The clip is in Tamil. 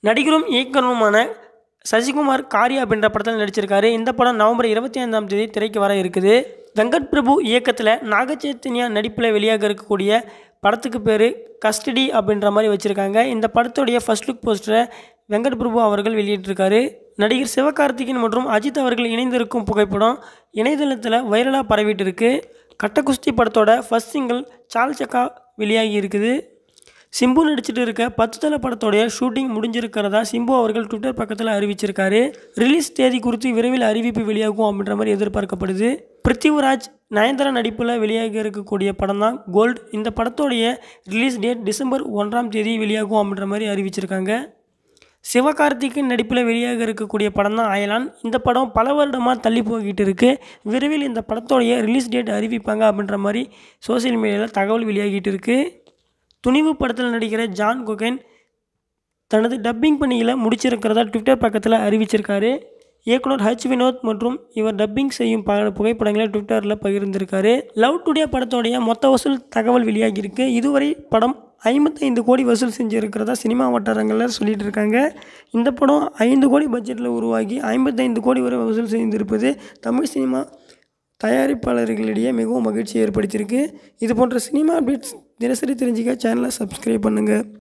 நடிகரும் இயக்குனருமான சசிகுமார் காரி அப்படின்ற படத்தில் நடிச்சிருக்காரு இந்த படம் நவம்பர் இருபத்தி ஐந்தாம் தேதி திரைக்கு வர இருக்குது வெங்கட் பிரபு இயக்கத்தில் நாகச்சைத்தன்யா நடிப்பில் வெளியாக இருக்கக்கூடிய படத்துக்கு பேர் கஸ்டடி அப்படின்ற மாதிரி வச்சுருக்காங்க இந்த படத்துடைய ஃபர்ஸ்ட் லுக் போஸ்டரை வெங்கட் பிரபு அவர்கள் வெளியிட்டிருக்காரு நடிகர் சிவகார்த்திகேயன் மற்றும் அஜித் அவர்கள் இணைந்திருக்கும் புகைப்படம் இணையதளத்தில் வைரலாக பரவிட்டு இருக்கு கட்டகுஸ்தி படத்தோட ஃபர்ஸ்ட் சிங்கிள் சால் சக்கா வெளியாகி இருக்குது சிம்பு நடிச்சிட்டு இருக்க பத்து தலை படத்தோடைய ஷூட்டிங் முடிஞ்சிருக்கிறதா சிம்பு அவர்கள் ட்விட்டர் பக்கத்தில் அறிவிச்சிருக்காரு ரிலீஸ் தேதி குறித்து விரைவில் அறிவிப்பு வெளியாகும் அப்படின்ற மாதிரி எதிர்பார்க்கப்படுது பிருத்திவிராஜ் நயன்தாரா நடிப்பில் வெளியாக இருக்கக்கூடிய படம் தான் கோல்ட் இந்த படத்தோடைய ரிலீஸ் டேட் டிசம்பர் ஒன்றாம் தேதி வெளியாகும் அப்படின்ற மாதிரி அறிவிச்சிருக்காங்க சிவகார்த்திகேயன் நடிப்பில் வெளியாக இருக்கக்கூடிய படம் தான் அயலான் இந்த படம் பல வருடமாக தள்ளி போய்கிட்டு இருக்கு விரைவில் இந்த படத்தோடைய ரிலீஸ் டேட் அறிவிப்பாங்க அப்படின்ற மாதிரி சோசியல் மீடியாவில் தகவல் வெளியாகிட்டு இருக்கு துணிவு படத்தில் நடிக்கிற ஜான் கொகேன் தனது டப்பிங் பணியில் முடிச்சிருக்கிறதா ட்விட்டர் பக்கத்தில் அறிவிச்சிருக்காரு இயக்குனர் ஹச் வினோத் மற்றும் இவர் டப்பிங் செய்யும் பல புகைப்படங்களை ட்விட்டரில் பகிர்ந்திருக்காரு லவ் டுடே படத்தோடைய மொத்த வசூல் தகவல் வெளியாகியிருக்கு இதுவரை படம் ஐம்பத்தைந்து கோடி வசூல் செஞ்சுருக்கிறதா சினிமா வட்டாரங்களில் சொல்லிட்டு இருக்காங்க இந்த படம் ஐந்து கோடி பட்ஜெட்டில் உருவாகி ஐம்பத்தைந்து கோடி வரை வசூல் செய்திருப்பது தமிழ் சினிமா தயாரிப்பாளர்களிடையே மிகவும் மகிழ்ச்சி ஏற்படுத்தியிருக்கு இது போன்ற சினிமா அப்டேட்ஸ் தினசரி தெரிஞ்சுக்க சேனலை சப்ஸ்கிரைப் பண்ணுங்கள்